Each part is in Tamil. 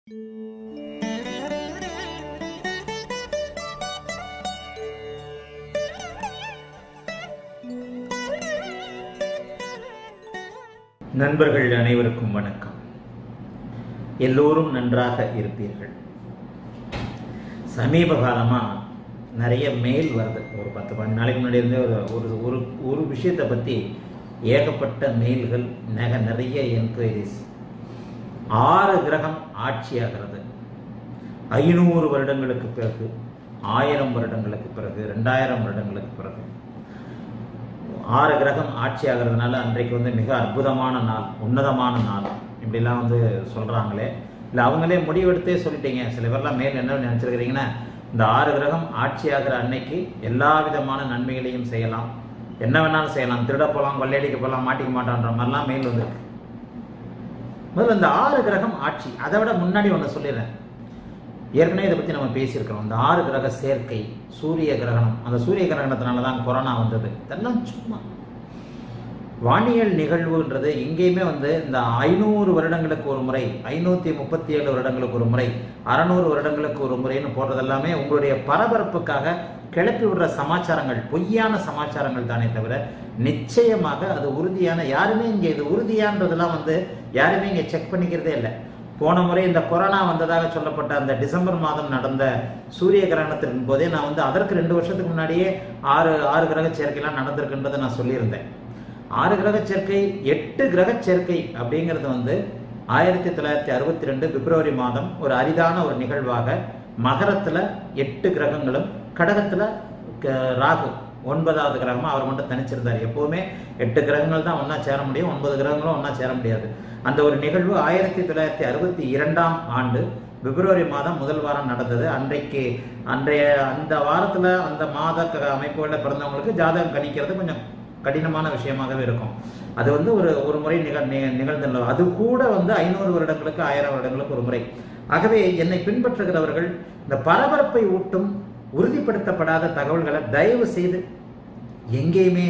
நண்பர்கள் அனைவருக்கும் வணக்கம் எல்லோரும் நன்றாக இருப்பீர்கள் சமீப காலமாக நிறைய மெயில் வருது ஒரு பத்து பன்னெண்டு நாளைக்கு முன்னாடி இருந்தே ஒரு ஒரு ஒரு ஒரு விஷயத்தை பற்றி ஏகப்பட்ட மெயில்கள் நக நிறைய என்கொயரிஸ் ஆறு கிரகம் ஆட்சியாகிறது ஐநூறு வருடங்களுக்கு பிறகு ஆயிரம் வருடங்களுக்கு பிறகு ரெண்டாயிரம் வருடங்களுக்கு பிறகு ஆறு கிரகம் ஆட்சி ஆகிறதுனால அன்றைக்கு வந்து மிக அற்புதமான நாள் உன்னதமான நாள் இப்படிலாம் வந்து சொல்கிறாங்களே இல்லை அவங்களே முடிவெடுத்தே சொல்லிட்டீங்க சில பேர்லாம் மேல் என்ன நினச்சிருக்கிறீங்கன்னா இந்த ஆறு கிரகம் ஆட்சி ஆகிற அன்னைக்கு எல்லா விதமான நன்மைகளையும் செய்யலாம் என்ன வேணாலும் செய்யலாம் திருட போகலாம் கொள்ளையடிக்க போகலாம் மாட்டிக்க மாட்டோன்ற மாதிரிலாம் மெயில் வந்திருக்கு முதல்ல இந்த ஆறு கிரகம் ஆட்சி அதை விட முன்னாடி ஒன்று சொல்லிடுறேன் ஏற்கனவே இதை பற்றி நம்ம பேசியிருக்கிறோம் இந்த ஆறு கிரக சேர்க்கை சூரிய கிரகணம் அந்த சூரிய கிரகணத்தினால தான் கொரோனா வந்தது இதெல்லாம் சும்மா வானியல் நிகழ்வுன்றது எங்கேயுமே வந்து இந்த ஐநூறு வருடங்களுக்கு ஒரு முறை ஐநூற்றி முப்பத்தி ஏழு வருடங்களுக்கு ஒரு முறை அறநூறு வருடங்களுக்கு ஒரு முறைன்னு போடுறது எல்லாமே உங்களுடைய பரபரப்புக்காக கிளப்பி விடுற சமாச்சாரங்கள் பொய்யான சமாச்சாரங்கள் தானே தவிர நிச்சயமாக அது உறுதியான யாருமே இங்கே இது உறுதியான்றதெல்லாம் வந்து யாருமே இங்கே செக் பண்ணிக்கிறதே இல்லை போன முறை இந்த கொரோனா வந்ததாக சொல்லப்பட்ட அந்த டிசம்பர் மாதம் நடந்த சூரிய கிரகணத்தின் போதே நான் வந்து அதற்கு ரெண்டு வருஷத்துக்கு முன்னாடியே ஆறு ஆறு கிரக சேர்க்கைலாம் நடந்திருக்குன்றதை நான் சொல்லியிருந்தேன் ஆறு கிரக சேர்க்கை எட்டு கிரக சேர்க்கை அப்படிங்கிறது வந்து ஆயிரத்தி தொள்ளாயிரத்தி அறுபத்தி ரெண்டு பிப்ரவரி மாதம் ஒரு அரிதான ஒரு நிகழ்வாக மகரத்துல எட்டு கிரகங்களும் கடகத்துல ராகு ஒன்பதாவது கிரகமா அவர் மட்டும் தனிச்சிருந்தார் எப்பவுமே எட்டு கிரகங்கள் தான் ஒன்னா சேர முடியும் ஒன்பது கிரகங்களும் ஒன்னா சேர முடியாது அந்த ஒரு நிகழ்வு ஆயிரத்தி தொள்ளாயிரத்தி அறுபத்தி இரண்டாம் ஆண்டு பிப்ரவரி மாதம் முதல் வாரம் நடந்தது அன்றைக்கு அன்றைய அந்த வாரத்துல அந்த மாத அமைப்புகளில் பிறந்தவங்களுக்கு ஜாதகம் கணிக்கிறது கொஞ்சம் கடினமான விஷயமாகவே இருக்கும் அது வந்து ஒரு ஒரு முறை நிகழ் நிகழ்ந்துள்ள அது கூட வந்து ஐநூறு வருடங்களுக்கு ஆயிரம் வருடங்களுக்கு ஒரு முறை ஆகவே என்னை பின்பற்றுகிறவர்கள் இந்த பரபரப்பை ஊட்டும் உறுதிப்படுத்தப்படாத தகவல்களை தயவு செய்து எங்கேயுமே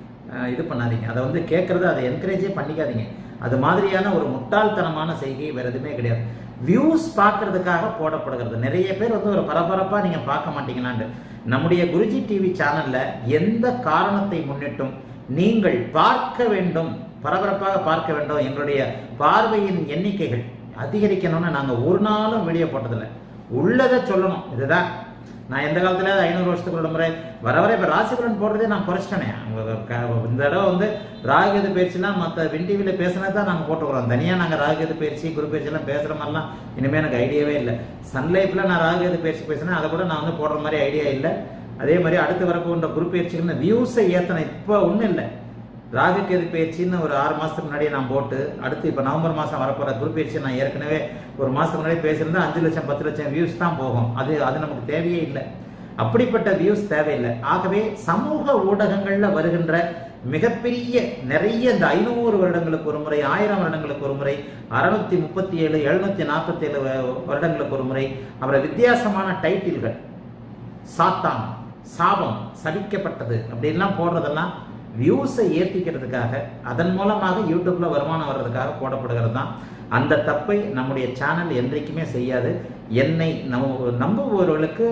இது பண்ணாதீங்க அதை வந்து கேட்கறது அதை என்கரேஜே பண்ணிக்காதீங்க அது மாதிரியான ஒரு முட்டாள்தனமான செய்கை வேற எதுவுமே கிடையாது வியூஸ் பார்க்கறதுக்காக போடப்படுகிறது நிறைய பேர் வந்து ஒரு பரபரப்பா நீங்க பார்க்க மாட்டீங்களான்னு நம்முடைய குருஜி டிவி சேனல்ல எந்த காரணத்தை முன்னிட்டும் நீங்கள் பார்க்க வேண்டும் பரபரப்பாக பார்க்க வேண்டும் எங்களுடைய பார்வையின் எண்ணிக்கைகள் அதிகரிக்கணும்னு நாங்கள் ஒரு நாளும் வெளியே போட்டதில்லை உள்ளதை சொல்லணும் இதுதான் நான் எந்த காலத்துல ஐநூறு வருஷத்துக்கு ஒரு முறை வர வர இப்போ ராசிபலன் போடுறதே நான் குறைச்சிட்டேனே இந்த தடவை வந்து ராகுகது பயிற்சிலாம் மற்ற வின் டிவியில் பேசுனது தான் நாங்கள் போட்டுக்கிறோம் தனியாக நாங்கள் ராகுகது பயிற்சி குரு பயிற்சியெல்லாம் பேசுகிற மாதிரிலாம் இனிமேல் எனக்கு ஐடியாவே இல்லை சன் லைஃப்பில் நான் ராகுகது பயிற்சி பேசினேன் அதை கூட நான் வந்து போடுற மாதிரி ஐடியா இல்லை அதே மாதிரி அடுத்து வரப்போன்ற குரு பயிற்சிகள் வியூஸை ஏற்றணும் இப்போ ஒன்றும் இல்லை ராகுகேது பயிற்சின்னு ஒரு ஆறு மாதத்துக்கு முன்னாடியே நான் போட்டு அடுத்து இப்போ நவம்பர் மாதம் வரப்போகிற குரு பயிற்சி நான் ஏற்கனவே ஒரு மாதத்துக்கு முன்னாடி பேசியிருந்தா அஞ்சு லட்சம் பத்து லட்சம் வியூஸ் தான் போகும் அது அது நமக்கு தேவையே இல்லை அப்படிப்பட்ட வியூஸ் தேவையில்லை ஆகவே சமூக ஊடகங்களில் வருகின்ற மிகப்பெரிய நிறைய இந்த ஐநூறு வருடங்களுக்கு ஒரு முறை ஆயிரம் வருடங்களுக்கு ஒரு முறை அறுநூத்தி முப்பத்தி ஏழு எழுநூத்தி நாற்பத்தி ஏழு வருடங்களுக்கு ஒரு முறை அப்புறம் வித்தியாசமான டைட்டில்கள் சாத்தான் சாபம் சபிக்கப்பட்டது அப்படின்லாம் போடுறதெல்லாம் வியூஸை ஏற்றிக்கிறதுக்காக அதன் மூலமாக யூடியூப்ல வருமானம் வர்றதுக்காக போடப்படுகிறது தான் அந்த தப்பை நம்முடைய சேனல் என்றைக்குமே செய்யாது என்னை நம்ம நம்புபவர்களுக்கு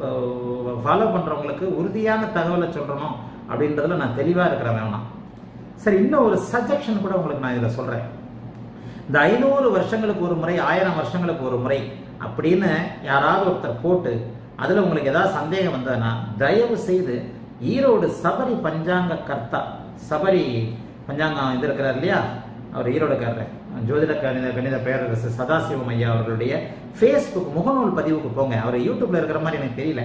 ஃபாலோ பண்றவங்களுக்கு உறுதியான தகவலை சொல்லணும் அப்படின்றதுல நான் தெளிவா இருக்கிறேன் வேணாம் சரி இன்னும் ஒரு சஜஷன் கூட உங்களுக்கு நான் இதில் சொல்றேன் இந்த ஐநூறு வருஷங்களுக்கு ஒரு முறை ஆயிரம் வருஷங்களுக்கு ஒரு முறை அப்படின்னு யாராவது ஒருத்தர் போட்டு அதுல உங்களுக்கு ஏதாவது சந்தேகம் வந்ததுன்னா தயவு செய்து ஈரோடு சபரி பஞ்சாங்க கர்த்தா சபரி பஞ்சாங்கம் இது இருக்கிறார் இல்லையா அவர் ஈரோடுக்காரர் ஜோதிட கணித கணித பேரரசு சதாசிவம் ஐயா அவர்களுடைய ஃபேஸ்புக் முகநூல் பதிவுக்கு போங்க அவர் யூடியூப்ல இருக்கிற மாதிரி எனக்கு தெரியல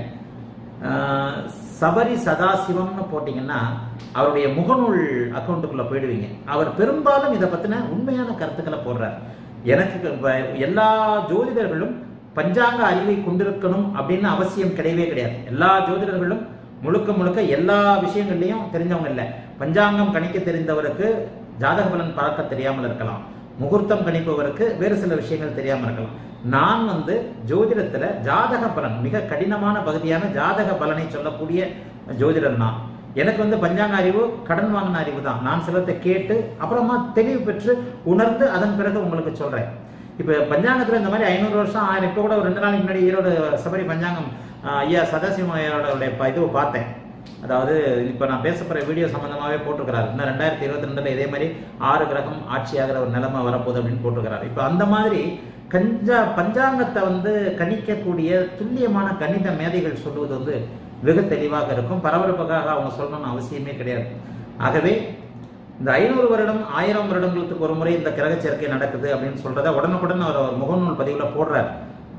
சபரி சதாசிவம்னு போட்டிங்கன்னா அவருடைய முகநூல் அக்கௌண்ட்டுக்குள்ள போயிடுவீங்க அவர் பெரும்பாலும் இதை பத்தின உண்மையான கருத்துக்களை போடுறார் எனக்கு எல்லா ஜோதிடர்களும் பஞ்சாங்க அறிவை கொண்டிருக்கணும் அப்படின்னு அவசியம் கிடையவே கிடையாது எல்லா ஜோதிடர்களும் முழுக்க முழுக்க எல்லா விஷயங்கள்லையும் தெரிஞ்சவங்க இல்லை பஞ்சாங்கம் கணிக்க தெரிந்தவருக்கு ஜாதக பலன் பார்க்க தெரியாமல் இருக்கலாம் முகூர்த்தம் கணிப்பவருக்கு வேறு சில விஷயங்கள் தெரியாமல் இருக்கலாம் நான் வந்து ஜோதிடத்துல ஜாதக பலன் மிக கடினமான பகுதியான ஜாதக பலனை சொல்லக்கூடிய ஜோதிடர் தான் எனக்கு வந்து பஞ்சாங்க அறிவு கடன் வாங்கின அறிவு தான் நான் சிலத்தை கேட்டு அப்புறமா தெளிவு பெற்று உணர்ந்து அதன் பிறகு உங்களுக்கு சொல்றேன் இப்போ பஞ்சாங்கத்தில் இந்த மாதிரி ஐநூறு வருஷம் ஆயிரம் இப்போ கூட ஒரு ரெண்டு நாளைக்கு முன்னாடி ஈரோடு சபரி பஞ்சாங்கம் ஆஹ், ஐயா சதாசிவம் ஐயாவோட ப- இதுவை பார்த்தேன் அதாவது இப்போ நான் பேச போகிற வீடியோ சம்மந்தமாகவே போட்டிருக்கிறாரு இன்னும் ரெண்டாயிரத்தி இருபத்தி ரெண்டில் இதே மாதிரி ஆறு கிரகம் ஆட்சியாகிற ஒரு நிலைமை வரப்போகுது அப்படின்னு போட்டிருக்கிறாரு இப்போ அந்த மாதிரி கஞ்சா பஞ்சாங்கத்தை வந்து கணிக்கக்கூடிய துல்லியமான கணித மேதைகள் சொல்லுவது வந்து வெகு தெளிவாக இருக்கும் பரபரப்புக்காக அவங்க சொல்லணும்னு அவசியமே கிடையாது ஆகவே இந்த ஐநூறு வருடம் ஆயிரம் வருடங்களுக்கு ஒரு முறை இந்த கிரக சேர்க்கை நடக்குது அப்படின்னு சொல்றத உடனுக்குடன் அவர் ஒரு முகநூல் பதிவில் போடுறார்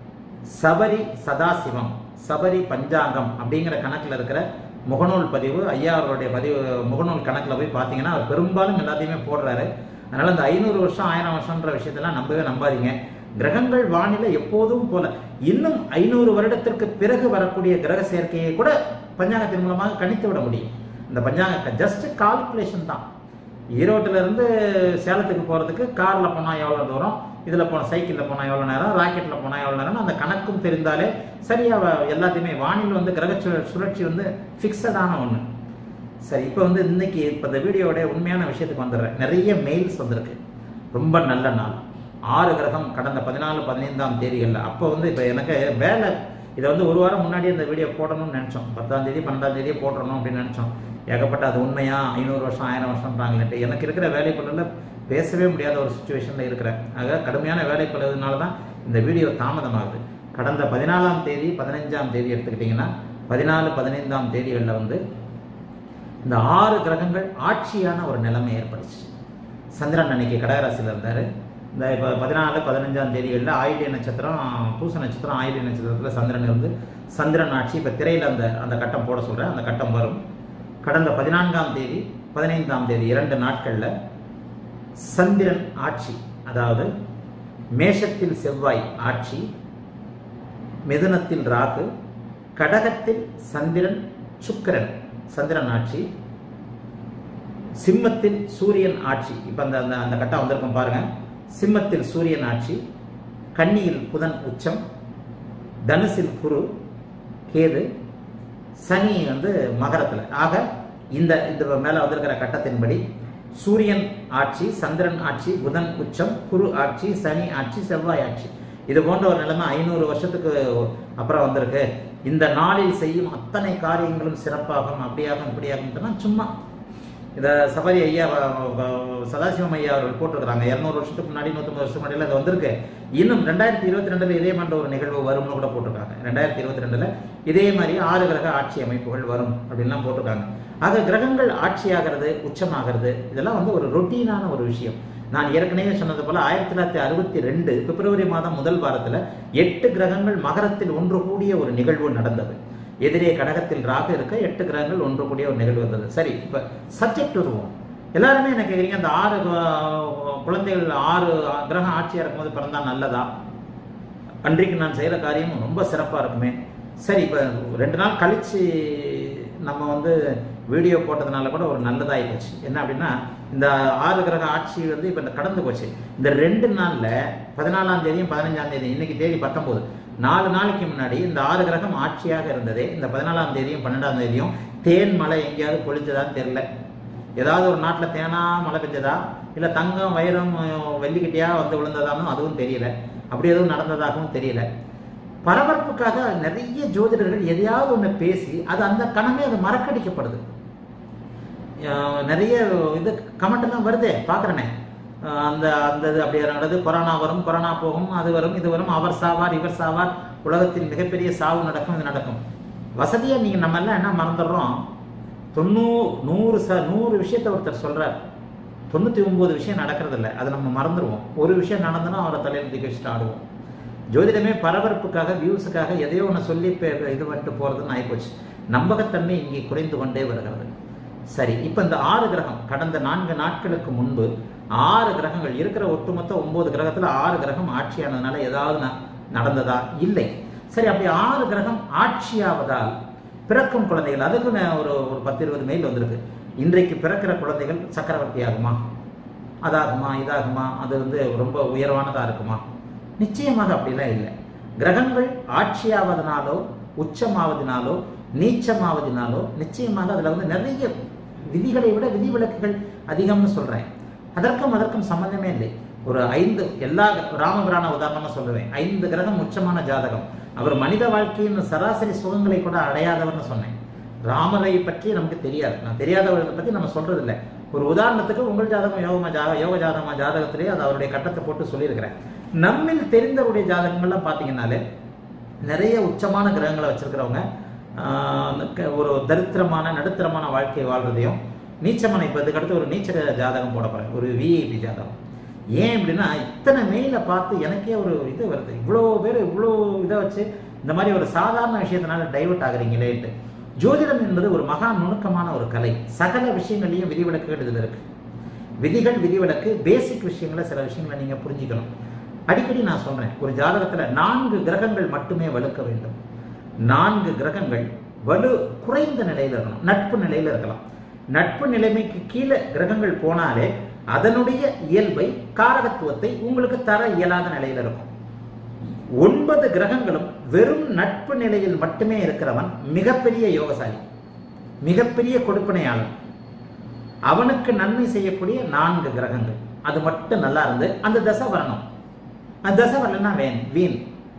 சபரி சதாசிவம் சபரி பஞ்சாங்கம் அப்படிங்கிற கணக்கில் இருக்கிற முகநூல் பதிவு ஐயா அவருடைய பதிவு முகநூல் கணக்கில் போய் பார்த்தீங்கன்னா அவர் பெரும்பாலும் எல்லாத்தையுமே போடுறாரு அதனால இந்த ஐநூறு வருஷம் ஆயிரம் வருஷம்ன்ற விஷயத்தெல்லாம் நம்பவே நம்பாதீங்க கிரகங்கள் வானிலை எப்போதும் போல இன்னும் ஐநூறு வருடத்திற்கு பிறகு வரக்கூடிய கிரக சேர்க்கையை கூட பஞ்சாங்கத்தின் மூலமாக கணித்து விட முடியும் இந்த பஞ்சாங்க ஜஸ்ட் கால்குலேஷன் தான் ஈரோட்டில் இருந்து சேலத்துக்கு போகிறதுக்கு காரில் போனால் எவ்வளோ தூரம் இதில் போன சைக்கிளில் போனால் எவ்வளோ நேரம் ராக்கெட்டில் போனால் எவ்வளோ நேரம் அந்த கணக்கும் தெரிந்தாலே சரியாக எல்லாத்தையுமே வானில் வந்து கிரக சு- சுழற்சி வந்து ஃபிக்ஸடான ஒன்று சரி இப்போ வந்து இன்னைக்கு இப்போ இந்த வீடியோடைய உண்மையான விஷயத்துக்கு வந்துடுறேன் நிறைய மெயில்ஸ் வந்திருக்கு ரொம்ப நல்ல நாள் ஆறு கிரகம் கடந்த பதினாலு பதினைந்தாம் தேதிகளில் அப்போ வந்து இப்போ எனக்கு வேலை இதை வந்து ஒரு வாரம் முன்னாடி இந்த வீடியோ போடணும்னு நினச்சோம் பத்தாம் தேதி பன்னெண்டாம் தேதியே போடணும் அப்படின்னு நினச்சோம் ஏகப்பட்ட அது உண்மையா ஐநூறு வருஷம் ஆயிரம் வருஷம்ன்றாங்களேன்ட்டு எனக்கு இருக்கிற வேலைப்பளுவில் பேசவே முடியாத ஒரு சுச்சுவேஷனில் இருக்கிறேன் ஆக கடுமையான வேலைப்பளுனால தான் இந்த வீடியோ தாமதமாகுது கடந்த பதினாலாம் தேதி பதினஞ்சாம் தேதி எடுத்துக்கிட்டிங்கன்னா பதினாலு பதினைந்தாம் தேதிகளில் வந்து இந்த ஆறு கிரகங்கள் ஆட்சியான ஒரு நிலைமை ஏற்பட்டுச்சு சந்திரன் அன்னைக்கு கடகராசியில் இருந்தார் இந்த இப்போ பதினாலு பதினஞ்சாம் தேதிகளில் ஆயிலிய நட்சத்திரம் பூச நட்சத்திரம் ஆயிலிய நட்சத்திரத்தில் சந்திரன் இருந்து சந்திரன் ஆட்சி இப்போ திரையில் அந்த அந்த கட்டம் போட சொல்கிறேன் அந்த கட்டம் வரும் கடந்த பதினான்காம் தேதி பதினைந்தாம் தேதி இரண்டு நாட்களில் சந்திரன் ஆட்சி அதாவது மேஷத்தில் செவ்வாய் ஆட்சி மிதுனத்தில் ராகு கடகத்தில் சந்திரன் சுக்கிரன் சந்திரன் ஆட்சி சிம்மத்தில் சூரியன் ஆட்சி இப்போ அந்த அந்த அந்த கட்டம் வந்திருக்கும் பாருங்க சிம்மத்தில் சூரியன் ஆட்சி கன்னியில் புதன் உச்சம் தனுசில் குரு கேது சனி வந்து மகரத்தில் ஆக இந்த இந்த மேலே வந்திருக்கிற கட்டத்தின்படி சூரியன் ஆட்சி சந்திரன் ஆட்சி புதன் உச்சம் குரு ஆட்சி சனி ஆட்சி செவ்வாய் ஆட்சி இது போன்ற ஒரு நிலைமை ஐநூறு வருஷத்துக்கு அப்புறம் வந்திருக்கு இந்த நாளில் செய்யும் அத்தனை காரியங்களும் சிறப்பாகும் அப்படியாகும் இப்படியாகும் சொன்னா சும்மா இத சபரி ஐயா வ- வ- சதாசிவம் ஐயா அவர்கள் போட்டிருக்கிறாங்க இரநூறு வருஷத்துக்கு முன்னாடி நூற்றம்பது வருஷத்துக்கு முன்னாடி அது வந்திருக்கு இன்னும் ரெண்டாயிரத்தி இருபத்தி ரெண்டுல இதே மாதிரி ஒரு நிகழ்வு வரும்னு கூட போட்டிருக்காங்க ரெண்டாயிரத்தி இருபத்தி ரெண்டுல இதே மாதிரி ஆறு கிரக ஆட்சி அமைப்புகள் வரும் அப்படின்லாம் போட்டிருக்காங்க ஆக கிரகங்கள் ஆட்சியாகிறது உச்சமாகிறது இதெல்லாம் வந்து ஒரு ரொட்டீனான ஒரு விஷயம் நான் ஏற்கனவே சொன்னது போல ஆயிரத்தி தொள்ளாயிரத்தி அறுபத்தி ரெண்டு பிப்ரவரி மாதம் முதல் வாரத்துல எட்டு கிரகங்கள் மகரத்தில் ஒன்று கூடிய ஒரு நிகழ்வு நடந்தது எதிரே கடகத்தில் ராகு இருக்க எட்டு கிரகங்கள் ஒன்று கூடிய ஒரு நிகழ்வு வந்தது சரி இப்ப சப்ஜெக்ட் வருவோம் எல்லாருமே என்ன கேக்குறீங்க அந்த ஆறு கு- குழந்தைகள் ஆறு கிரகம் ஆட்சியா இருக்கும்போது பிறந்தா நல்லதா அன்றைக்கு நான் செய்யற காரியம் ரொம்ப சிறப்பா இருக்குமே சரி இப்ப ரெண்டு நாள் கழிச்சு நம்ம வந்து வீடியோ போட்டதுனால கூட ஒரு நல்லதாகி போச்சு என்ன அப்படின்னா இந்த ஆறு கிரக ஆட்சி வந்து இப்ப இந்த கடந்து போச்சு இந்த ரெண்டு நாள்ல பதினாலாம் தேதியும் பதினஞ்சாம் தேதி இன்னைக்கு தேதி பத்தொன்பது நாலு நாளைக்கு முன்னாடி இந்த ஆறு கிரகம் ஆட்சியாக இருந்ததே இந்த பதினாலாம் தேதியும் பன்னெண்டாம் தேதியும் தேன் மழை எங்கேயாவது பொழிஞ்சதான்னு தெரியல ஏதாவது ஒரு நாட்டுல தேனா மழை பெஞ்சதா இல்ல தங்கம் வைரம் அஹ், வெள்ளிக்கிட்டியா வந்து விழுந்ததானும் அதுவும் தெரியல அப்படி எதுவும் நடந்ததாகவும் தெரியல பரபரப்புக்காக நிறைய ஜோதிடர்கள் எதையாவது ஒண்ணு பேசி அது அந்த கணமே அது மறக்கடிக்கப்படுது அஹ், நிறைய இது கமெண்ட் எல்லாம் வருதே பாக்குறேனே அஹ், அந்த அந்த இது அப்படியே நடக்குது கொரோனா வரும் கொரோனா போகும் அது வரும் இது வரும் அவர் சாவார் இவர் சாவார் உலகத்தில் மிகப்பெரிய சாவு நடக்கும் இது நடக்கும் வசதியா நீங்க நம்ம எல்லாம் என்ன மறந்துடுறோம் தொண்ணூறு நூறு ச நூறு விஷயத்த ஒருத்தர் சொல்றார் தொண்ணூத்தி ஒன்பது விஷயம் நடக்கிறது இல்ல அதை நம்ம மறந்துடுவோம் ஒரு விஷயம் நடந்தனா அவரை தலையில தூக்கி வச்சுட்டு ஆடுவோம் ஜோதிடமே பரபரப்புக்காக வியூஸுக்காக எதையோ ஒன்று சொல்லி பே- இது பண்ணிட்டு போறதுன்னு ஆயிப்போச்சு நம்பகத்தன்மை இங்கே குறைந்து கொண்டே வருகிறது சரி இப்போ இந்த ஆறு கிரகம் கடந்த நான்கு நாட்களுக்கு முன்பு ஆறு கிரகங்கள் இருக்கிற ஒட்டுமொத்த ஒன்பது கிரகத்துல ஆறு கிரகம் ஆட்சியானதுனால ஏதாவது ந- நடந்ததா இல்லை சரி அப்படி ஆறு கிரகம் ஆட்சியாவதால் பிறக்கும் குழந்தைகள் அதுக்கு நான் ஒரு ஒரு பத்து இருபது மெயில் வந்திருக்கு இன்றைக்கு பிறக்கிற குழந்தைகள் சக்கரவர்த்தி ஆகுமா அதாகுமா இதாகுமா அது வந்து ரொம்ப உயர்வானதா இருக்குமா நிச்சயமாக அப்படிலாம் இல்லை கிரகங்கள் ஆட்சியாவதனாலோ உச்சமாவதினாலோ நீச்சமாவதினாலோ நிச்சயமாக அதுல வந்து நிறைய விதிகளை விட விதிவிலக்குகள் அதிகம்னு சொல்றேன் அதற்கும் அதற்கும் சம்பந்தமே இல்லை ஒரு ஐந்து எல்லா ராமபிரான உதாரணமா சொல்லுவேன் ஐந்து கிரகம் உச்சமான ஜாதகம் அவர் மனித வாழ்க்கையின் சராசரி சுகங்களை கூட அடையாதவர்னு சொன்னேன் ராமரை பற்றி நமக்கு தெரியாது நான் தெரியாதவர்களை பத்தி நம்ம சொல்றது இல்லை ஒரு உதாரணத்துக்கு உங்கள் ஜாதகம் யோகமா ஜா யோக ஜாதகமா ஜாதகத்திலே அது அவருடைய கட்டத்தை போட்டு சொல்லியிருக்கிறேன் நம்மில் தெரிந்தவருடைய ஜாதகங்கள்லாம் பார்த்தீங்கன்னாலே நிறைய உச்சமான கிரகங்களை வச்சிருக்கிறவங்க ஆஹ், க- ஒரு தரித்திரமான நடுத்தரமான வாழ்க்கை வாழ்றதையும் நீச்சமான இப்போ இதுக்கடுத்து ஒரு நீச்ச ஜாதகம் போட போறேன் ஒரு விஐபி ஜாதகம் ஏன் அப்படின்னா இத்தனை மெயிலை பார்த்து எனக்கே ஒரு இது வருது இவ்வளோ பேர் இவ்வளோ இதை வச்சு இந்த மாதிரி ஒரு சாதாரண விஷயத்தினால டைவர்ட் ஆகுறீங்களேன்ட்டு ஜோதிடம் என்பது ஒரு மகா நுணுக்கமான ஒரு கலை சகல விஷயங்களையும் விதிவிலக்குகள் இதில் இருக்கு விதிகள் விதிவிலக்கு பேசிக் விஷயங்களை சில விஷயங்களை நீங்க புரிஞ்சுக்கணும் அடிக்கடி நான் சொல்றேன் ஒரு ஜாதகத்துல நான்கு கிரகங்கள் மட்டுமே வலுக்க வேண்டும் நான்கு கிரகங்கள் வலு குறைந்த நிலையில இருக்கணும் நட்பு நிலையில இருக்கலாம் நட்பு நிலைமைக்கு கீழே கிரகங்கள் போனாலே அதனுடைய இயல்பை காரகத்துவத்தை உங்களுக்கு தர இயலாத நிலையில இருக்கும் ஒன்பது கிரகங்களும் வெறும் நட்பு நிலையில் மட்டுமே இருக்கிறவன் மிகப்பெரிய யோகசாலி மிகப்பெரிய கொடுப்பினையாளன் அவனுக்கு நன்மை செய்யக்கூடிய நான்கு கிரகங்கள் அது மட்டும் நல்லா இருந்து அந்த தசை வரணும் அந்த தசை வரலன்னா வேன் வீண்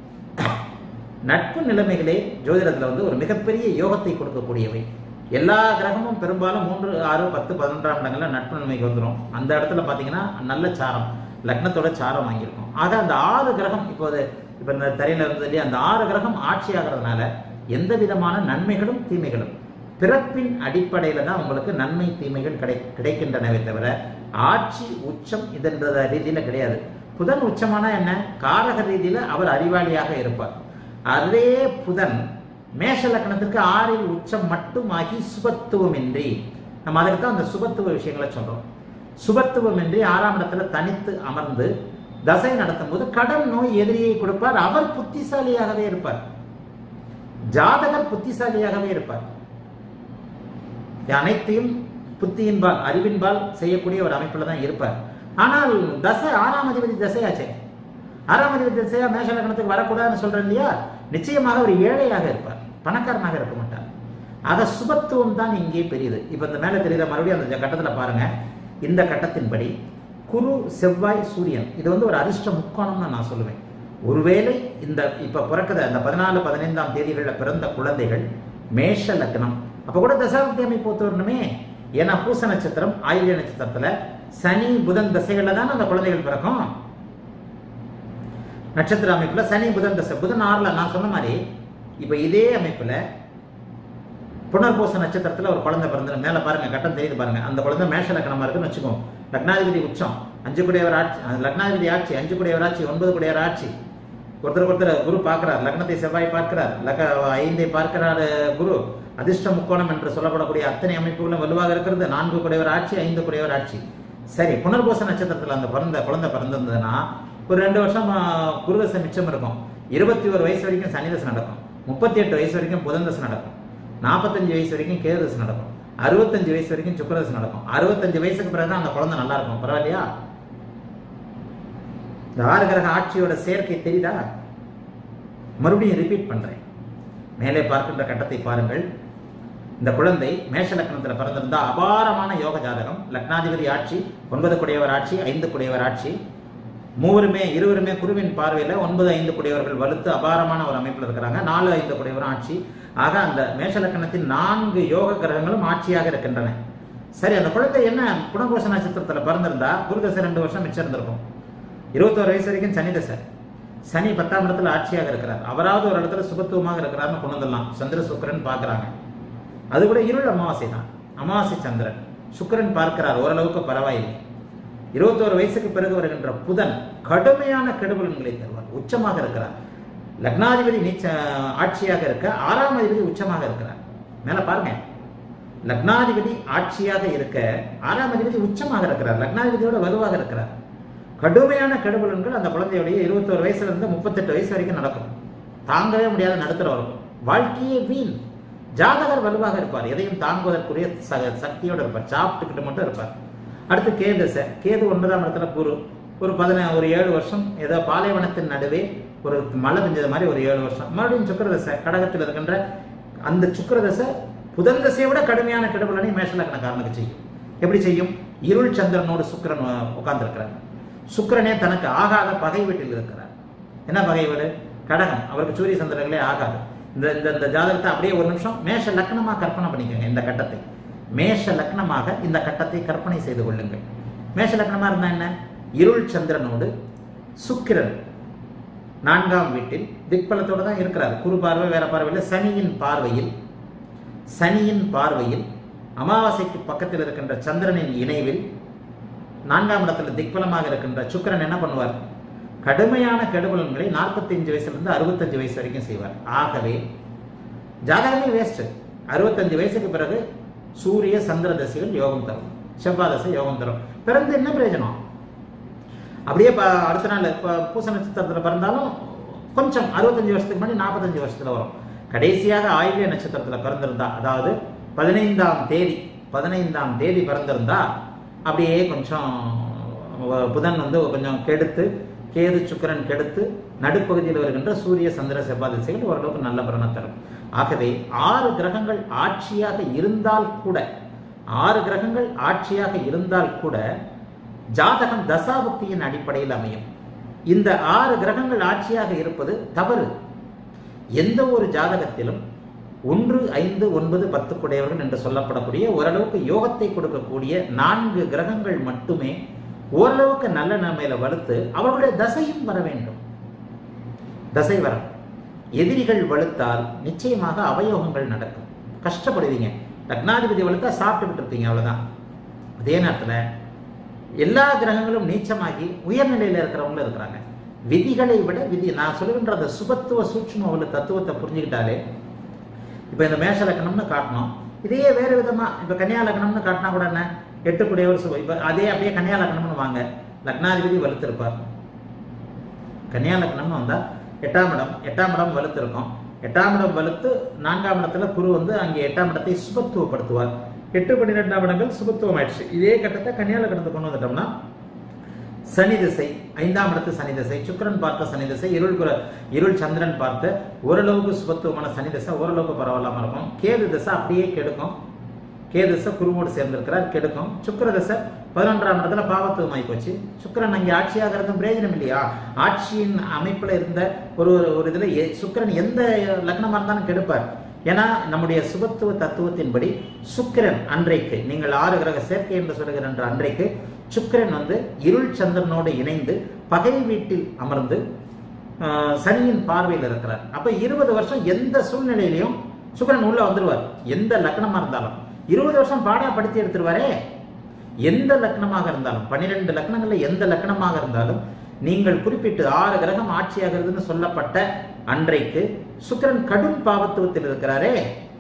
நட்பு நிலைமைகளே ஜோதிடத்துல வந்து ஒரு மிகப்பெரிய யோகத்தை கொடுக்கக்கூடியவை எல்லா கிரகமும் பெரும்பாலும் மூன்று ஆறு பத்து பதினொன்றாம் இடங்கள்ல நட்பு நிலைமைக்கு வந்துடும் அந்த இடத்துல பாத்தீங்கன்னா நல்ல சாரம் லக்னத்தோட சாரம் வாங்கியிருக்கும் ஆக அந்த ஆறு கிரகம் இப்போது இப்ப இந்த தரையில இருந்தது இல்லையா அந்த ஆறு கிரகம் ஆட்சி ஆகிறதுனால எந்த விதமான நன்மைகளும் தீமைகளும் பிறப்பின் அடிப்படையில தான் உங்களுக்கு நன்மை தீமைகள் கிடை கிடைக்கின்றனவே தவிர ஆட்சி உச்சம் இதன்ற ரீதியில கிடையாது புதன் உச்சமானா என்ன காரக ரீதியில அவர் அறிவாளியாக இருப்பார் அதே புதன் மேஷ லக்னத்திற்கு ஆறில் உச்சம் மட்டுமாகி சுபத்துவமின்றி நம்ம அதுக்கு தான் அந்த சுபத்துவ விஷயங்களை சொல்றோம் சுபத்துவமின்றி ஆறாம் இடத்துல தனித்து அமர்ந்து தசை நடத்தும் போது கடன் நோய் எதிரியை கொடுப்பார் அவர் புத்திசாலியாகவே இருப்பார் ஜாதகர் புத்திசாலியாகவே இருப்பார் அனைத்தையும் புத்தியின்பால் அறிவின்பால் செய்யக்கூடிய ஒரு அமைப்புல தான் இருப்பார் ஆனால் தசை ஆறாம் அதிபதி தசையாச்சே ஆறாம் அதிபதி தசையா மேஷ லக்னத்துக்கு வரக்கூடாதுன்னு சொல்றேன் இல்லையா நிச்சயமாக அவர் ஏழையாக இருப்பார் பணக்காரனாக இருக்க மாட்டார் ஆக சுபத்துவம் தான் இங்கே பெரியது இப்ப இந்த மேல தெரியுத மறுபடியும் அந்த கட்டத்துல பாருங்க இந்த கட்டத்தின்படி குரு செவ்வாய் சூரியன் இது வந்து ஒரு அதிர்ஷ்ட முக்கோணம்னு நான் சொல்லுவேன் ஒருவேளை இந்த இப்ப பிறக்குத அந்த பதினாலு பதினைந்தாம் தேதிகளில் பிறந்த குழந்தைகள் மேஷ லக்னம் அப்ப கூட தசாப்தி அமைப்பு ஒத்து வரணுமே ஏன்னா பூச நட்சத்திரம் ஆயுள்ய நட்சத்திரத்துல சனி புதன் தசைகள்ல தான் அந்த குழந்தைகள் பிறக்கும் நட்சத்திர அமைப்புல சனி புதன் தசை புதன் ஆறுல நான் சொன்ன மாதிரி இப்ப இதே அமைப்புல புனர்பூச நட்சத்திரத்துல ஒரு குழந்தை பிறந்து மேல பாருங்க கட்டம் தெரியுது பாருங்க அந்த குழந்தை மேஷ லக்னமா இருக்குன்னு வச்சுக்கோ லக்னாதிபதி உச்சம் அஞ்சு குடையவர் ஆட்சி அந்த லக்னாதிபதி ஆட்சி அஞ்சு குடையவர் ஆட்சி ஒன்பது குடையவர் ஆட்சி ஒருத்தருக்கு ஒருத்தர் குரு பார்க்கிறார் லக்னத்தை செவ்வாய் பார்க்கிறார் லக்க ஐந்தை பார்க்கிறார் குரு அதிர்ஷ்ட முக்கோணம் என்று சொல்லப்படக்கூடிய அத்தனை அமைப்புகளும் வலுவாக இருக்கிறது நான்கு குடையவர் ஆட்சி ஐந்து குடையவர் ஆட்சி சரி புனர்பூச நட்சத்திரத்துல அந்த பிறந்த குழந்தை பிறந்திருந்ததுன்னா ஒரு ரெண்டு வருஷம் ஆ, குருதசை மிச்சம் இருக்கும் இருபத்தி ஒரு வயசு வரைக்கும் சனிதசை நடக்கும் முப்பத்தி எட்டு வயசு வரைக்கும் புதன்தசை நடக்கும் நாற்பத்தஞ்சு வயசு வரைக்கும் கேதுதசை நடக்கும் அறுபத்தஞ்சு வயசு வரைக்கும் சுக்கரதசை நடக்கும் அறுபத்தஞ்சு வயசுக்கு பிறகு அந்த குழந்தை நல்லா இருக்கும் பரவாயில்லையா இந்த ஆறு கிரக ஆட்சியோட சேர்க்கை தெரியுதா மறுபடியும் ரிப்பீட் பண்றேன் மேலே பார்க்கின்ற கட்டத்தை பாருங்கள் இந்த குழந்தை மேஷ லக்னத்தில் பிறந்திருந்தா அபாரமான யோக ஜாதகம் லக்னாதிபதி ஆட்சி ஒன்பது குடையவர் ஆட்சி ஐந்து குடையவர் ஆட்சி மூவருமே இருவருமே குருவின் பார்வையில ஒன்பது ஐந்து குடையவர்கள் வலுத்து அபாரமான ஒரு அமைப்பில் இருக்கிறாங்க நாலு ஐந்து குடையவரும் ஆட்சி ஆக அந்த மேஷ லக்னத்தின் நான்கு யோக கிரகங்களும் ஆட்சியாக இருக்கின்றன சரி அந்த குழந்தை என்ன புனர்பூச நட்சத்திரத்துல பிறந்திருந்தா குருதசை ரெண்டு வருஷம் மிச்சம் இருந்திருக்கும் இருபத்தோரு வயசு வரைக்கும் சனி தசை சனி பத்தாம் இடத்துல ஆட்சியாக இருக்கிறார் அவராவது ஒரு இடத்துல சுபத்துவமாக இருக்கிறார்னு கொண்டு வந்துடலாம் சந்திர சுக்கிரன் பார்க்கறாங்க அது கூட இருள் அமாவாசை தான் அமாவாசை சந்திரன் சுக்கிரன் பார்க்கிறார் ஓரளவுக்கு பரவாயில்லை இருபத்தோரு வயசுக்கு பிறகு வருகின்ற புதன் கடுமையான கெடுபலன்களை தருவார் உச்சமாக இருக்கிறார் லக்னாதிபதி நீச்ச ஆட்சியாக இருக்க ஆறாம் அதிபதி உச்சமாக இருக்கிறார் மேல பாருங்க லக்னாதிபதி ஆட்சியாக இருக்க ஆறாம் அதிபதி உச்சமாக இருக்கிறார் லக்னாதிபதியோட வலுவாக இருக்கிறார் கடுமையான கெடுபலன்கள் அந்த குழந்தையுடைய இருபத்தோரு வயசுல இருந்து முப்பத்தெட்டு வயசு வரைக்கும் நடக்கும் தாங்கவே முடியாத நடுத்தர வரும் வாழ்க்கையே வீண் ஜாதகர் வலுவாக இருப்பார் எதையும் தாங்குவதற்குரிய ச- சக்தியோட இருப்பார் சாப்பிட்டுக்கிட்டு மட்டும் இருப்பார் அடுத்து கேதுசை கேது ஒன்பதாம் இடத்துல குரு ஒரு பதின ஒரு ஏழு வருஷம் ஏதோ பாலைவனத்தின் நடுவே ஒரு மழை பெஞ்சது மாதிரி ஒரு ஏழு வருஷம் மறுபடியும் சுக்கிரதசை கடகத்தில் இருக்கின்ற அந்த சுக்கிரதசை புதன் தசையை விட கடுமையான கெடுபலனை மேஷலக்கணக்காரனுக்கு செய்யும் எப்படி செய்யும் இருள் சந்திரனோடு சுக்கிரன் உட்கார்ந்துருக்கிறார் சுக்கிரனே தனக்கு ஆகாத பகை வீட்டில் இருக்கிறார் என்ன பகை வீடு கடகம் அவருக்கு சூரிய சந்திரர்களே ஆகாது இந்த இந்த இந்த ஜாதகத்தை அப்படியே ஒரு நிமிஷம் மேஷ லக்னமாக கற்பனை பண்ணிக்கோங்க இந்த கட்டத்தை மேஷ லக்னமாக இந்த கட்டத்தை கற்பனை செய்து கொள்ளுங்கள் மேஷ லக்னமா இருந்தா என்ன இருள் சந்திரனோடு சுக்கிரன் நான்காம் வீட்டில் திக்பலத்தோடு தான் இருக்கிறார் குரு பார்வை வேற பார்வையில் சனியின் பார்வையில் சனியின் பார்வையில் அமாவாசைக்கு பக்கத்தில் இருக்கின்ற சந்திரனின் இணைவில் நான்காம் இடத்துல திக்பலமாக இருக்கின்ற சுக்கிரன் என்ன பண்ணுவார் கடுமையான கெடுபலன்களை நாற்பத்தஞ்சு வயசுலேருந்து அறுபத்தஞ்சு வயசு வரைக்கும் செய்வார் ஆகவே ஜாதகமே வேஸ்ட் அறுபத்தஞ்சு வயசுக்கு பிறகு சூரிய சந்திர தசைகள் யோகம் தரும் செவ்வாய் தசை யோகம் தரும் பிறந்து என்ன பிரயோஜனம் அப்படியே ப- அடுத்த நாள் இப்போ பூச நட்சத்திரத்தில் பிறந்தாலும் கொஞ்சம் அறுபத்தஞ்சு வருஷத்துக்கு முன்னாடி நாற்பத்தஞ்சு வருஷத்துல வரும் கடைசியாக ஆயில்ய நட்சத்திரத்தில் பிறந்திருந்தா அதாவது பதினைந்தாம் தேதி பதினைந்தாம் தேதி பிறந்திருந்தா அப்படியே கொஞ்சம் வ- புதன் வந்து கொஞ்சம் கெடுத்து கேது சுக்கிரன் கெடுத்து நடுப்பகுதியில் வருகின்ற சூரிய சந்திர செவ்வாய் திசைகள் ஓரளவுக்கு நல்ல பலனை தரும் ஆகவே ஆறு கிரகங்கள் ஆட்சியாக இருந்தால் கூட ஆறு கிரகங்கள் ஆட்சியாக இருந்தால் கூட ஜாதகம் தசாபுக்தியின் அடிப்படையில் அமையும் இந்த ஆறு கிரகங்கள் ஆட்சியாக இருப்பது தவறு எந்த ஒரு ஜாதகத்திலும் ஒன்று ஐந்து ஒன்பது பத்து குடையவர்கள் என்று சொல்லப்படக்கூடிய ஓரளவுக்கு யோகத்தை கொடுக்கக்கூடிய நான்கு கிரகங்கள் மட்டுமே ஓரளவுக்கு நல்ல நிலைமையில வலுத்து அவர்களுடைய தசையும் வர வேண்டும் தசை வரும் எதிரிகள் வலுத்தால் நிச்சயமாக அவயோகங்கள் நடக்கும் கஷ்டப்படுவீங்க லக்னாதிபதி வலுத்தா சாப்பிட்டுக்கிட்டு இருப்பீங்க அவ்வளவுதான் அதே நேரத்துல எல்லா கிரகங்களும் நீச்சமாகி உயர்நிலையில இருக்கிறவங்களும் இருக்கிறாங்க விதிகளை விட விதி நான் சொல்லுகின்ற அந்த சுபத்துவ சூட்சும உள்ள தத்துவத்தை புரிஞ்சுக்கிட்டாலே இப்போ இந்த மேஷ லக்னம்னு காட்டணும் இதையே வேறு விதமா இப்போ கன்னியா லக்னம்னு காட்டினா கூட என்ன எட்டு குடையவர் சுப இப்போ அதே அப்படியே கன்னியா லக்னம்னு வாங்க லக்னாதிபதி வலுத்திருப்பார் கன்னியா லக்னம்னு வந்தா எட்டாம் இடம் எட்டாம் இடம் வலுத்திருக்கும் எட்டாம் இடம் வலுத்து நான்காம் இடத்துல குரு வந்து அங்கே எட்டாம் இடத்தை சுபத்துவப்படுத்துவார் எட்டு பன்னிரெண்டாம் இடங்கள் சுபத்துவம் ஆயிடுச்சு இதே கட்டத்தை கன்னியா லக்னத்தை கொண்டு வந்துட்டோம்னா சனி திசை ஐந்தாம் இடத்து சனி திசை சுக்கிரன் பார்த்த சனி திசை இருள் குர இருள் சந்திரன் பார்த்த ஓரளவுக்கு சுபத்துவமான சனி திசை ஓரளவுக்கு பரவாயில்லாம இருக்கும் கேது திசை அப்படியே கெடுக்கும் கேது திசை குருவோடு சேர்ந்திருக்கிறார் கெடுக்கும் சுக்கிர திசை பதினொன்றாம் இடத்துல பாவத்துவமாய் போச்சு சுக்கிரன் அங்கே ஆட்சியாக இருந்தும் பிரயோஜனம் இல்லையா ஆட்சியின் அமைப்புல இருந்த ஒரு ஒரு இதுல எ- சுக்கிரன் எந்த லக்னமா இருந்தாலும் கெடுப்பார் ஏன்னா நம்முடைய சுபத்துவ தத்துவத்தின்படி சுக்கிரன் அன்றைக்கு நீங்கள் ஆறு கிரக சேர்க்கை என்று சொல்லுகிற அன்று அன்றைக்கு சுக்கிரன் வந்து இருள் சந்திரனோடு இணைந்து பகை வீட்டில் அமர்ந்து ஆஹ், சனியின் பார்வையில் இருக்கிறார் அப்ப இருபது வருஷம் எந்த சூழ்நிலையிலையும் சுக்கிரன் உள்ள வந்துருவார் எந்த லக்னமா இருந்தாலும் இருபது வருஷம் பாடா படுத்தி எடுத்துருவாரே எந்த லக்னமாக இருந்தாலும் பன்னிரெண்டு லக்னங்கள்ல எந்த லக்னமாக இருந்தாலும் நீங்கள் குறிப்பிட்டு ஆறு கிரகம் ஆட்சியாகிறதுன்னு சொல்லப்பட்ட அன்றைக்கு சுக்கிரன் கடும் பாவத்துவத்தில் இருக்கிறாரே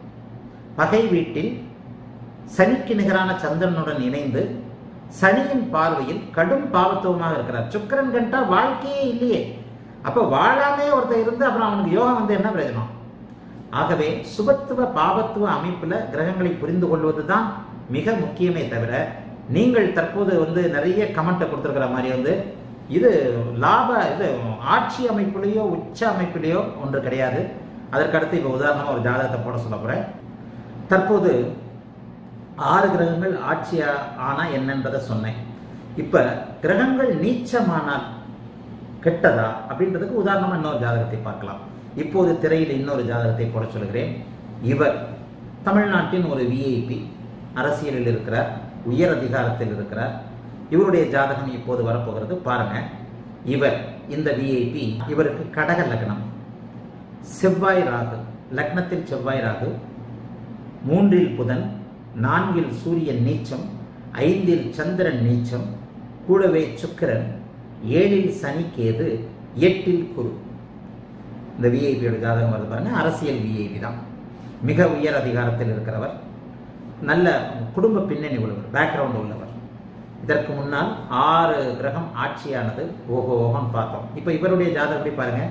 பகை வீட்டில் சனிக்கு நிகரான சந்திரனுடன் இணைந்து சனியின் பார்வையில் கடும் பாவத்துவமாக இருக்கிறார் சுக்கிரன் கண்டா வாழ்க்கையே இல்லையே அப்ப வாழாமே ஒருத்தர் இருந்து அப்புறம் அவனுக்கு யோகம் வந்து என்ன பிரயோஜனம் ஆகவே சுபத்துவ பாவத்துவ அமைப்புல கிரகங்களை புரிந்து கொள்வதுதான் மிக முக்கியமே தவிர நீங்கள் தற்போது வந்து நிறைய கமெண்ட்டை கொடுத்துருக்கிற மாதிரி வந்து இது லாப இது ஆட்சி அமைப்புலேயோ உச்ச அமைப்பிலேயோ ஒன்று கிடையாது அதற்கடுத்து இப்போ உதாரணமா ஒரு ஜாதகத்தை போட சொல்ல போறேன் தற்போது ஆறு கிரகங்கள் ஆட்சி ஆனா என்னன்றதை சொன்னேன் இப்ப கிரகங்கள் நீச்சமானால் கெட்டதா அப்படின்றதுக்கு உதாரணமா இன்னொரு ஜாதகத்தை பார்க்கலாம் இப்போது திரையில் இன்னொரு ஜாதகத்தை போட சொல்கிறேன் இவர் தமிழ்நாட்டின் ஒரு விஐபி அரசியலில் இருக்கிறார் உயர் அதிகாரத்தில் இருக்கிறார் இவருடைய ஜாதகம் இப்போது வரப்போகிறது பாருங்க இவர் இந்த விஐபி இவருக்கு கடக லக்னம் செவ்வாய் ராகு லக்னத்தில் செவ்வாய் ராகு மூன்றில் புதன் நான்கில் சூரியன் நீச்சம் ஐந்தில் சந்திரன் நீச்சம் கூடவே சுக்கிரன் ஏழில் சனி கேது எட்டில் குரு இந்த விஐபியோட ஜாதகம் வருது பாருங்க அரசியல் விஐபி தான் மிக உயர் அதிகாரத்தில் இருக்கிறவர் நல்ல குடும்ப பின்னணி உள்ளவர் பேக்ரவுண்ட் உள்ளவர் இதற்கு முன்னால் ஆறு கிரகம் ஆட்சியானது ஓஹோ ஓஹோன்னு பார்த்தோம் இப்போ இவருடைய ஜாதகப்படி பாருங்க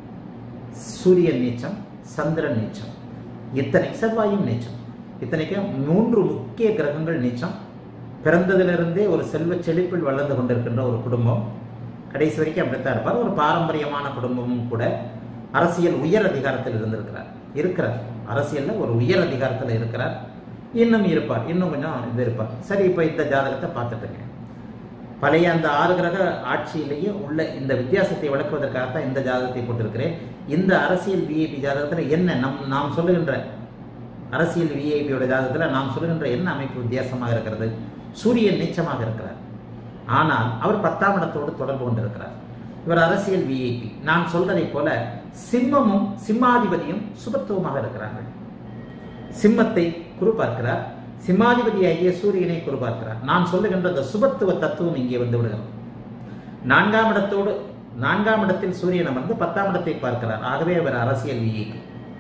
சூரியன் நீச்சம் சந்திரன் நீச்சம் இத்தனை செவ்வாயும் நீச்சம் இத்தனைக்கும் மூன்று முக்கிய கிரகங்கள் நீச்சம் பிறந்ததிலிருந்தே ஒரு செல்வ செழிப்பில் வளர்ந்து கொண்டிருக்கின்ற ஒரு குடும்பம் கடைசி வரைக்கும் அப்படித்தான் இருப்பார் ஒரு பாரம்பரியமான குடும்பமும் கூட அரசியல் உயர் அதிகாரத்தில் இருந்திருக்கிறார் இருக்கிறார் அரசியல்ல ஒரு உயர் அதிகாரத்தில் இருக்கிறார் இன்னும் இருப்பார் இன்னும் கொஞ்சம் இது இருப்பார் சரி இப்போ இந்த ஜாதகத்தை பார்த்துட்டுங்க பழைய அந்த ஆறு கிரக ஆட்சியிலேயே உள்ள இந்த வித்தியாசத்தை விளக்குவதற்காகத்தான் இந்த ஜாதகத்தை போட்டிருக்கிறேன் இந்த அரசியல் விஐபி ஜாதகத்தில் என்ன நம் நாம் சொல்லுகின்ற அரசியல் விஐபியோட ஜாதகத்தில் நாம் சொல்லுகின்ற என்ன அமைப்பு வித்தியாசமாக இருக்கிறது சூரியன் நீச்சமாக இருக்கிறார் ஆனால் அவர் பத்தாம் இடத்தோடு தொடர்பு கொண்டிருக்கிறார் இவர் அரசியல் விஐபி நான் சொல்றதை போல சிம்மமும் சிம்மாதிபதியும் சுபத்துவமாக இருக்கிறார்கள் சிம்மத்தை குரு பார்க்கிறார் சிம்மாதிபதியாகிய சூரியனை குரு பார்க்கிறார் நான் சொல்லுகின்ற அந்த சுபத்துவ தத்துவம் இங்கே வந்து விடுகிறது நான்காம் இடத்தோடு நான்காம் இடத்தில் சூரியன் அமர்ந்து பத்தாம் இடத்தை பார்க்கிறார் ஆகவே அவர் அரசியல் விஐபி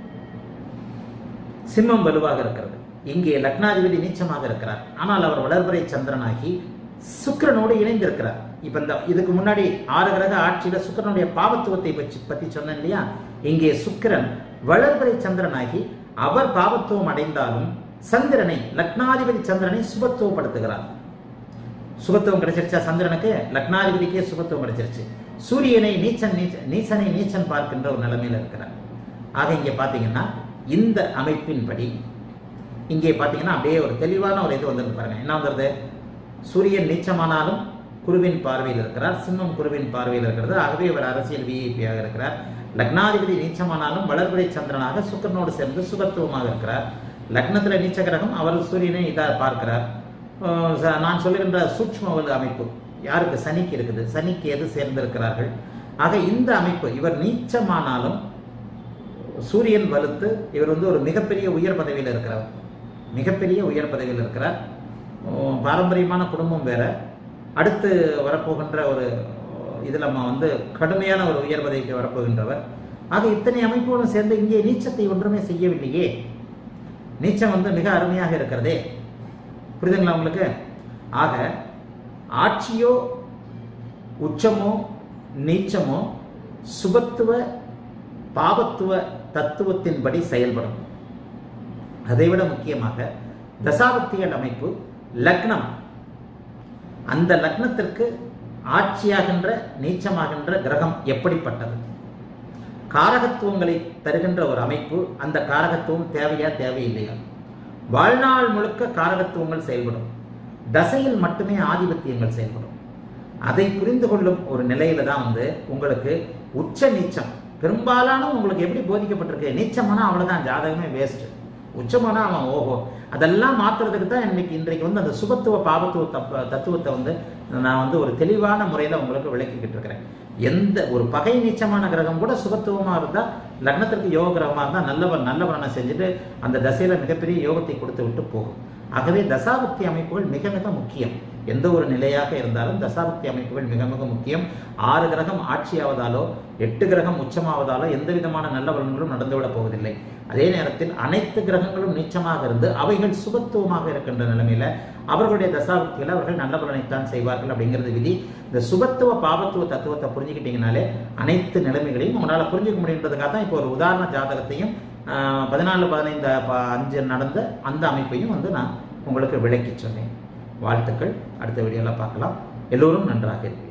சிம்மம் வலுவாக இருக்கிறது இங்கே லக்னாதிபதி நீச்சமாக இருக்கிறார் ஆனால் அவர் வளர்பறை சந்திரனாகி சுக்கிரனோடு இணைந்திருக்கிறார் இப்ப இந்த இதுக்கு முன்னாடி ஆறு கிரக ஆட்சியில சுக்கிரனுடைய பாவத்துவத்தை பற்றி பத்தி சொன்னேன் இல்லையா இங்கே சுக்கிரன் வளர்பறை சந்திரனாகி அவர் பாவத்துவம் அடைந்தாலும் சந்திரனை லக்னாதிபதி சந்திரனை சுபத்துவப்படுத்துகிறார் சுபத்துவம் கிடைச்சிருச்சா சந்திரனுக்கு லக்னாதிபதிக்கே சுபத்துவம் கிடைச்சிருச்சு சூரியனை நீச்சன் நீச்ச நீச்சனை நீச்சன் பார்க்கின்ற ஒரு நிலைமையில இருக்கிறார் ஆக இங்க பாத்தீங்கன்னா இந்த அமைப்பின்படி இங்கே பார்த்தீங்கன்னா அப்படியே ஒரு தெளிவான ஒரு இது வந்துருக்கு பாருங்க என்ன வந்துருது சூரியன் நீச்சமானாலும் குருவின் பார்வையில் இருக்கிறார் சிம்மம் குருவின் பார்வையில் இருக்கிறது ஆகவே இவர் அரசியல் விஐபியாக இருக்கிறார் லக்னாதிபதி நீச்சமானாலும் வளர்பிறை சந்திரனாக சுக்கரனோடு சேர்ந்து சுகத்துவமாக இருக்கிறார் லக்னத்தில் நீச்ச கிரகம் அவர் சூரியனை இதாக பார்க்கிறார் அஹ் ச- நான் சொல்லுகின்ற சூட்ச்ம வலு அமைப்பு யாருக்கு சனிக்கு இருக்குது சனிக்கு எது சேர்ந்திருக்கிறார்கள் ஆக இந்த அமைப்பு இவர் நீச்சமானாலும் சூரியன் வலுத்து இவர் வந்து ஒரு மிகப்பெரிய உயர் பதவியில் இருக்கிறார் மிகப்பெரிய உயர் பதவியில் இருக்கிறார் உம், பாரம்பரியமான குடும்பம் வேற அடுத்து வரப்போகின்ற ஒரு இதில் நம்ம வந்து கடுமையான ஒரு உயர் பதவிக்கு வரப்போகின்றவர் ஆக இத்தனை அமைப்புகளும் சேர்ந்து இங்கே நீச்சத்தை ஒன்றுமே செய்யவில்லையே நீச்சம் வந்து மிக அருமையாக இருக்கிறதே புரியுதுங்களா உங்களுக்கு ஆக ஆட்சியோ உச்சமோ நீச்சமோ சுபத்துவ பாவத்துவ தத்துவத்தின்படி செயல்படும் அதைவிட முக்கியமாக தசாபக்திகள் அமைப்பு லக்னம் அந்த லக்னத்திற்கு ஆட்சியாகின்ற நீச்சமாகின்ற கிரகம் எப்படிப்பட்டது காரகத்துவங்களை தருகின்ற ஒரு அமைப்பு அந்த காரகத்துவம் தேவையா தேவையில்லையா வாழ்நாள் முழுக்க காரகத்துவங்கள் செயல்படும் தசையில் மட்டுமே ஆதிபத்தியங்கள் செயல்படும் அதை புரிந்து கொள்ளும் ஒரு நிலையில தான் வந்து உங்களுக்கு உச்ச நீச்சம் பெரும்பாலான உங்களுக்கு எப்படி போதிக்கப்பட்டிருக்கு நீச்சமானா அவ்வளவுதான் ஜாதகமே வேஸ்ட் உச்சமானா அவன் ஓஹோ அதெல்லாம் மாத்துறதுக்கு தான் இன்னைக்கு இன்றைக்கு வந்து அந்த சுபத்துவ பாபத்துவ தப்ப தத்துவத்தை வந்து நான் வந்து ஒரு தெளிவான முறையில் உங்களுக்கு விளக்கிக்கிட்டு இருக்கிறேன் எந்த ஒரு பகை நீச்சமான கிரகம் கூட சுபத்துவமாக இருந்தால் லக்னத்திற்கு யோக கிரகமாக இருந்தால் நல்லவன் நல்லவனை செஞ்சுட்டு அந்த தசையில் மிகப்பெரிய யோகத்தை கொடுத்து விட்டு போகும் ஆகவே தசாபக்தி அமைப்புகள் மிக மிக முக்கியம் எந்த ஒரு நிலையாக இருந்தாலும் தசாபக்தி அமைப்புகள் மிக மிக முக்கியம் ஆறு கிரகம் ஆட்சியாவதாலோ எட்டு கிரகம் உச்சமாவதாலோ எந்த விதமான நல்ல பலன்களும் நடந்துவிடப் போவதில்லை அதே நேரத்தில் அனைத்து கிரகங்களும் நீச்சமாக இருந்து அவைகள் சுபத்துவமாக இருக்கின்ற நிலைமையில அவர்களுடைய தசாபக்தியில் அவர்கள் நல்ல பலனைத்தான் செய்வார்கள் அப்படிங்கிறது விதி இந்த சுபத்துவ பாபத்துவ தத்துவத்தை புரிஞ்சுக்கிட்டீங்கனாலே அனைத்து நிலைமைகளையும் உங்களால் புரிஞ்சுக்க முடியுன்றதுக்காக தான் இப்போ ஒரு உதாரண ஜாதகத்தையும் ஆஹ், பதினாலு பதினைந்து ப- அஞ்சு நடந்த அந்த அமைப்பையும் வந்து நான் உங்களுக்கு விளக்கி சொன்னேன் வாழ்த்துக்கள் அடுத்த வீடியோவில் பார்க்கலாம் எல்லோரும் நன்றாக இருப்பீர்கள்